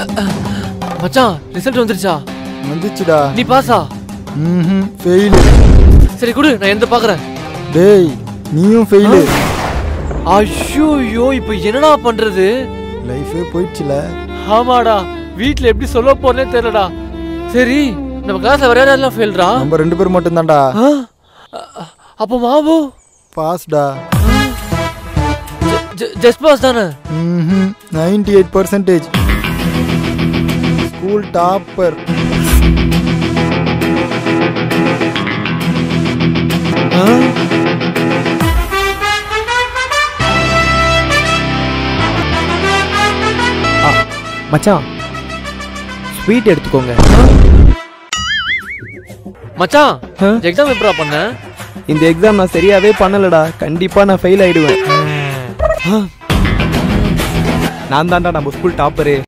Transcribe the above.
மச்சான் ரிசல்ட் வந்துருச்சா வந்துச்சுடா நீ பாஸா ம் ஃபெயிலு சரி குடு நான் எந்த பாக்குறேன் டேய் நீயும் ஃபெயிலு ஐயோ ஐயோ இப்போ என்னடா பண்றது லைஃபே போயிடுச்சுல ஆமாடா வீட்ல எப்படி சொல்ல போறேனே தெரியலடா சரி நம்ம கிளாஸ்ல வேற யாரெல்லாம் ஃபெயில்டா நம்ம ரெண்டு பேர் மட்டும்தான்டா அப்போ மாபு பாஸ்டா ஜஸ்ட் பாஸ் தானே ம் ninety eight percentage school topper மச்சான் ஸ்வீட் எடுத்துக்கோங்க மச்சான் ஆ? எக்ஸாம் எப்படா பண்ண இந்த எக்ஸாம் நான் சரியாவே பண்ணலடா கண்டிப்பா நான் ஃபெயில் ஆயிடுவேன் நான் தான்டா நம்ம ஸ்கூல் டாப்பரு